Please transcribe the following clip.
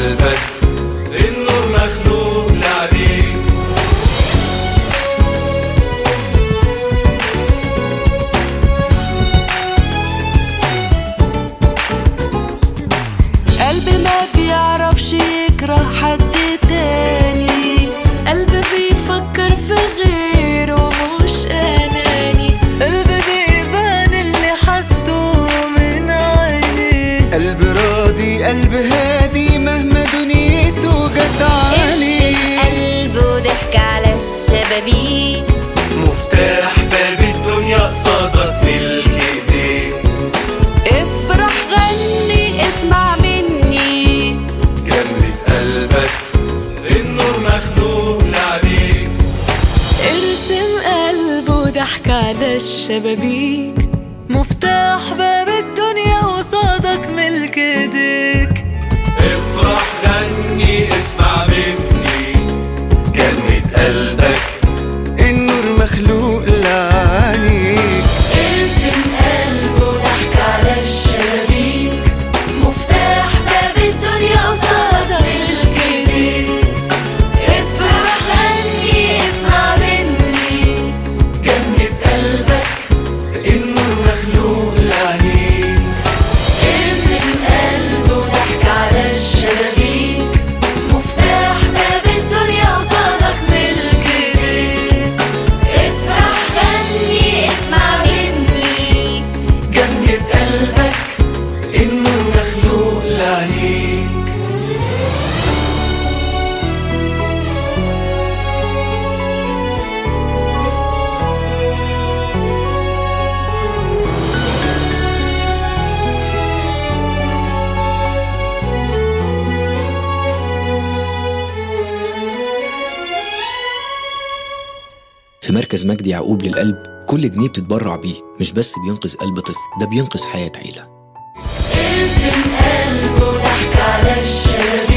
قلبك النور مخلوق لعليك قلبي ما بيعرفش يكره حد تاني قلبي بيفكر في غيره مش اناني قلبي بيبان اللي حسه من عيني قلب راضي قلب هادي مهما دنيته جت عليه قلبه ضحك على الشبابيك مفتاح باب الدنيا قصادك ملك ايديك افرح غني اسمع مني جنة قلبك النور مخلوق لعليك ارسم قلبه ضحك على الشبابيك مفتاح باب الدنيا قصادك ملك ايديك افرح غني اسمع مني كلمة قلبك النور مخلوق لعينيك ارسم قلبه ضحك على الشبابيك مفتاح باب الدنيا قصادك ملك ايديك افرح غني اسمع مني جنة قلبك النور مخلوق لعليك ارسم قلبه ضحك على الشبابيك مفتاح باب الدنيا قصادك ملك ايديك افرح غني اسمع مني جنة قلبك النور مخلوق لعليك في مركز مجدي يعقوب للقلب كل جنيه بتتبرع بيه مش بس بينقذ قلب طفل ده بينقذ حياة عيلة ارسم قلبه ضحك على الشبابيك